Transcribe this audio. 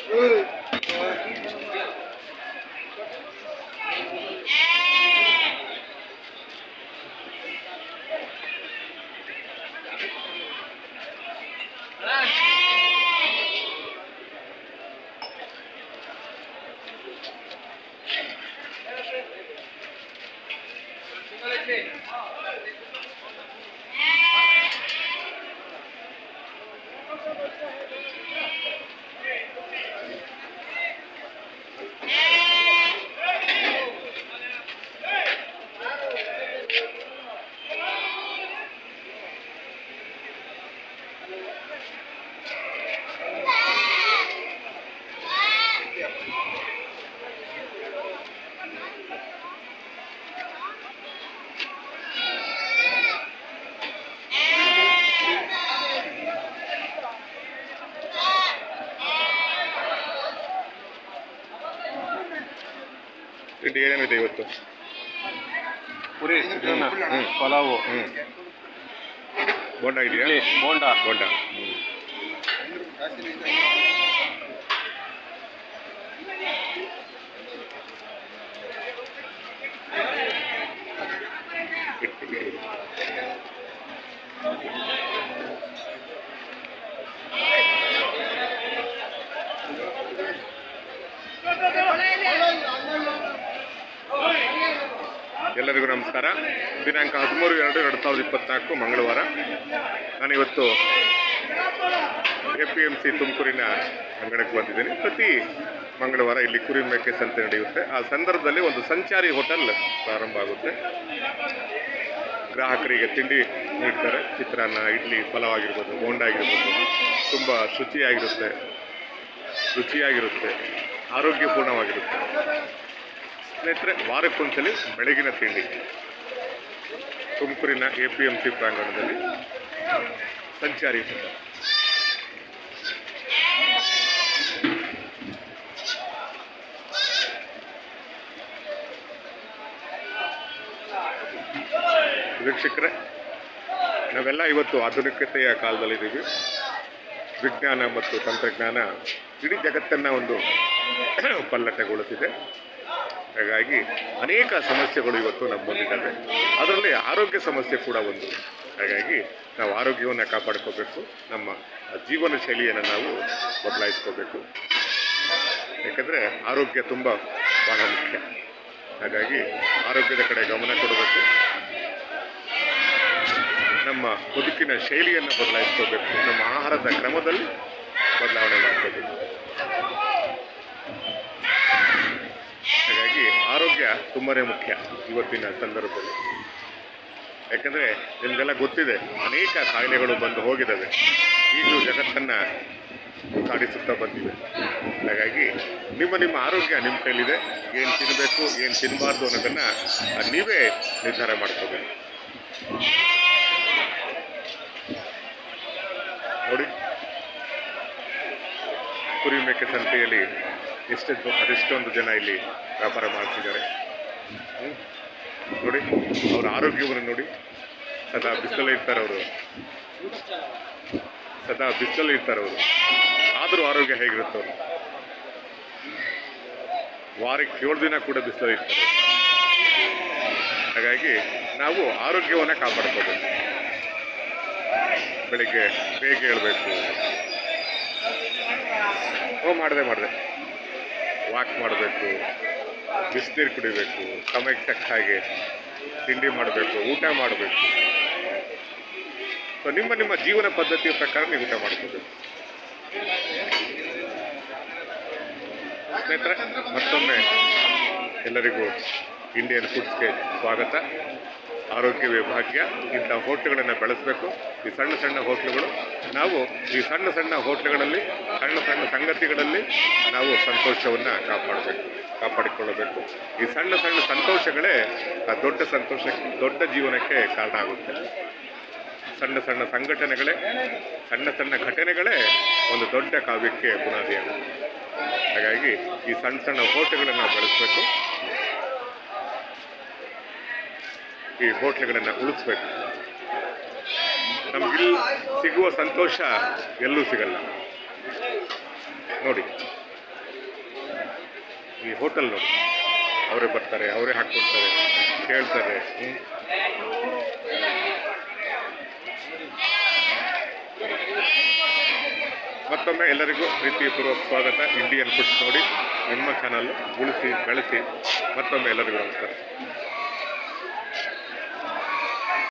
ತಿಂಡಿ ಏನೇನಿದೆ ಇವತ್ತು ಪುರಿ ಚಿತ್ರಾನ್ನ ಹ್ಮ್. ಪಲಾವು ಹ್ಞೂ ಬೋಂಡ ಇದೆಯಾ ಇಡ್ಲಿ ಬೋಂಡ ಬೋಂಡ ಹ್ಞೂ ಇಟ್ಟು ಇಟ್ಟು. ಎಲ್ಲರಿಗೂ ನಮಸ್ಕಾರ ದಿನಾಂಕ ಹದಿಮೂರು ಎರಡು ಎರಡು ಸಾವಿರದ ಇಪ್ಪತ್ನಾಲ್ಕು ಮಂಗಳವಾರ ನಾನಿವತ್ತು ಎ ಪಿ ಎಮ್ ಸಿ ತುಮಕೂರಿನ ಅಂಗಡಕ್ಕೆ ಬಂದಿದ್ದೀನಿ ಪ್ರತಿ ಮಂಗಳವಾರ ಇಲ್ಲಿ ಕುರಿ ಮೇಕೆ ಸಂತೆ ನಡೆಯುತ್ತೆ ಆ ಸಂದರ್ಭದಲ್ಲಿ ಒಂದು ಸಂಚಾರಿ ಹೋಟೆಲ್ ಪ್ರಾರಂಭ ಆಗುತ್ತೆ ಗ್ರಾಹಕರಿಗೆ ತಿಂಡಿ ನೀಡ್ತಾರೆ ಚಿತ್ರಾನ್ನ ಇಡ್ಲಿ ಪಲಾವ್ ಆಗಿರ್ಬೋದು ಬೋಂಡ ಆಗಿರ್ಬೋದು ತುಂಬ ಶುಚಿಯಾಗಿರುತ್ತೆ ರುಚಿಯಾಗಿರುತ್ತೆ ಆರೋಗ್ಯಪೂರ್ಣವಾಗಿರುತ್ತೆ ಸ್ನೇಹಿತರೆ ವಾರಕ್ಕೊಂದ್ಸಲಿ ಬೆಳಗಿನ ತಿಂಡಿ ತುಮಕೂರಿನ ಎ ಪಿ ಎಮ್ ಸಿ ಪ್ರಾಂಗಣದಲ್ಲಿ ಸಂಚಾರಿ ಹೋಟೆಲ್ ವೀಕ್ಷಕರೇ ನಾವೆಲ್ಲ ಇವತ್ತು ಆಧುನಿಕತೆಯ ಕಾಲದಲ್ಲಿದ್ದೀವಿ ವಿಜ್ಞಾನ ಮತ್ತು ತಂತ್ರಜ್ಞಾನ ಇಡೀ ಜಗತ್ತನ್ನು ಒಂದು ಪಲ್ಲಟಗೊಳಿಸಿದೆ ಹಾಗಾಗಿ ಅನೇಕ ಸಮಸ್ಯೆಗಳು ಇವತ್ತು ನಮ್ಮ ಮುಂದಿದ್ದಾವೆ ಅದರಲ್ಲಿ ಆರೋಗ್ಯ ಸಮಸ್ಯೆ ಕೂಡ ಒಂದು ಹಾಗಾಗಿ ನಾವು ಆರೋಗ್ಯವನ್ನು ಕಾಪಾಡ್ಕೋಬೇಕು ನಮ್ಮ ಜೀವನ ಶೈಲಿಯನ್ನು ನಾವು ಬದಲಾಯಿಸ್ಕೋಬೇಕು ಯಾಕಂದರೆ ಆರೋಗ್ಯ ತುಂಬ ಬಹಳ ಮುಖ್ಯ ಹಾಗಾಗಿ ಆರೋಗ್ಯದ ಕಡೆ ಗಮನ ಕೊಡಬೇಕು ನಮ್ಮ ಬದುಕಿನ ಶೈಲಿಯನ್ನು ಬದಲಾಯಿಸ್ಕೋಬೇಕು ನಮ್ಮ ಆಹಾರದ ಕ್ರಮದಲ್ಲಿ ಬದಲಾವಣೆ ಮಾಡ್ಕೋಬೇಕು ಹಾಗಾಗಿ ಆರೋಗ್ಯ ತುಂಬಾ ಮುಖ್ಯ ಇವತ್ತಿನ ಸಂದರ್ಭದಲ್ಲಿ ಯಾಕಂದರೆ ನಿಮಗೆಲ್ಲ ಗೊತ್ತಿದೆ ಅನೇಕ ಕಾಯಿಲೆಗಳು ಬಂದು ಹೋಗಿದ್ದಾವೆ ಈಗಲೂ ಜಗತ್ತನ್ನು ಕಾಡಿಸುತ್ತಾ ಬಂದಿವೆ ಹಾಗಾಗಿ ನಿಮ್ಮ ನಿಮ್ಮ ಆರೋಗ್ಯ ನಿಮ್ಮ ಕೈಲಿದೆ ಏನು ತಿನ್ನಬೇಕು ಏನು ತಿನ್ನಬಾರ್ದು ಅನ್ನೋದನ್ನು ನೀವೇ ನಿರ್ಧಾರ ಮಾಡ್ಕೋಬೇಕು ನೋಡಿ ಕುರಿ ಮೇಕೆ ಸಂತೆಯಲ್ಲಿ ಎಷ್ಟೆಷ್ಟು ಅದೆಷ್ಟೊಂದು ಜನ ಇಲ್ಲಿ ವ್ಯಾಪಾರ ಮಾಡ್ತಿದ್ದಾರೆ ಹ್ಮ್? ನೋಡಿ ಅವ್ರ ಆರೋಗ್ಯವನ್ನು ನೋಡಿ ಸದಾ ಬಿಸಿಲಲ್ಲಿ ಇರ್ತಾರೆ ಅವರು ಸದಾ ಬಿಸಿಲಲ್ಲಿ ಇರ್ತಾರೆ ಅವರು ಆದರೂ ಆರೋಗ್ಯ ಹೇಗಿರುತ್ತೆ ಅವರು ವಾರಕ್ಕೆ ಏಳು ದಿನ ಕೂಡ ಬಿಸಿಲಲ್ಲಿ ಇರ್ತಾರೆ ಹಾಗಾಗಿ ನಾವು ಆರೋಗ್ಯವನ್ನು ಕಾಪಾಡ್ಕೋಬೇಕು ಬೆಳಿಗ್ಗೆ ಬೇಗ ಹೇಳಬೇಕು ಓ ಮಾಡಿದೆ ಮಾಡಿದೆ ವಾಕ್ ಮಾಡಬೇಕು ಬಿಸಿನೀರು ಕುಡಿಬೇಕು ಸಮಯಕ್ಕೆ ತಕ್ಕ ಹಾಗೆ ತಿಂಡಿ ಮಾಡಬೇಕು ಊಟ ಮಾಡಬೇಕು ಸೊ ನಿಮ್ಮ ನಿಮ್ಮ ಜೀವನ ಪದ್ಧತಿಯ ಪ್ರಕಾರ ನೀವು ಊಟ ಮಾಡ್ಕೋಬೇಕು ಸ್ನೇಹಿತರೆ ಮತ್ತೊಮ್ಮೆ ಎಲ್ಲರಿಗೂ ಇಂಡಿಯನ್ ಫುಡ್ಸ್ಗೆ ಸ್ವಾಗತ ಆರೋಗ್ಯವೇ ಭಾಗ್ಯ ಇಂಥ ಹೋಟ್ಲುಗಳನ್ನು ಬೆಳೆಸಬೇಕು ಈ ಸಣ್ಣ ಸಣ್ಣ ಹೋಟ್ಲುಗಳು ನಾವು ಈ ಸಣ್ಣ ಸಣ್ಣ ಹೋಟ್ಲುಗಳಲ್ಲಿ ಸಣ್ಣ ಸಣ್ಣ ಸಂಗತಿಗಳಲ್ಲಿ ನಾವು ಸಂತೋಷವನ್ನು ಕಾಪಾಡಬೇಕು ಕಾಪಾಡಿಕೊಳ್ಳಬೇಕು ಈ ಸಣ್ಣ ಸಣ್ಣ ಸಂತೋಷಗಳೇ ಆ ದೊಡ್ಡ ಸಂತೋಷಕ್ಕೆ ದೊಡ್ಡ ಜೀವನಕ್ಕೆ ಕಾರಣ ಆಗುತ್ತೆ ಸಣ್ಣ ಸಣ್ಣ ಸಂಘಟನೆಗಳೇ ಸಣ್ಣ ಸಣ್ಣ ಘಟನೆಗಳೇ ಒಂದು ದೊಡ್ಡ ಕಾವ್ಯಕ್ಕೆ ಬುನಾದಿಯಾಗುತ್ತೆ ಹಾಗಾಗಿ ಈ ಸಣ್ಣ ಸಣ್ಣ ಹೋಟೆಲ್ಗಳನ್ನು ನಾವು ಬೆಳೆಸಬೇಕು ಈ ಹೋಟ್ಲುಗಳನ್ನು ಉಳಿಸ್ಬೇಕು ನಮಗಿಲ್ಲಿ ಸಿಗುವ ಸಂತೋಷ ಎಲ್ಲೂ ಸಿಗಲ್ಲ ನೋಡಿ ಈ ಹೋಟೆಲ್ ನೋಡಿ ಅವರೇ ಬರ್ತಾರೆ ಅವರೇ ಹಾಕ್ಕೊಡ್ತಾರೆ ಕೇಳ್ತಾರೆ ಹ್ಮ್. ಮತ್ತೊಮ್ಮೆ ಎಲ್ಲರಿಗೂ ಪ್ರೀತಿಪೂರ್ವಕ ಸ್ವಾಗತ ಇಂಡಿಯನ್ ಫುಡ್ಸ್ ನೋಡಿ ನಿಮ್ಮ ಚಾನಲ್ ಉಳಿಸಿ ಬೆಳೆಸಿ ಮತ್ತೊಮ್ಮೆ ಎಲ್ಲರಿಗೂ ನಮಸ್ಕಾರ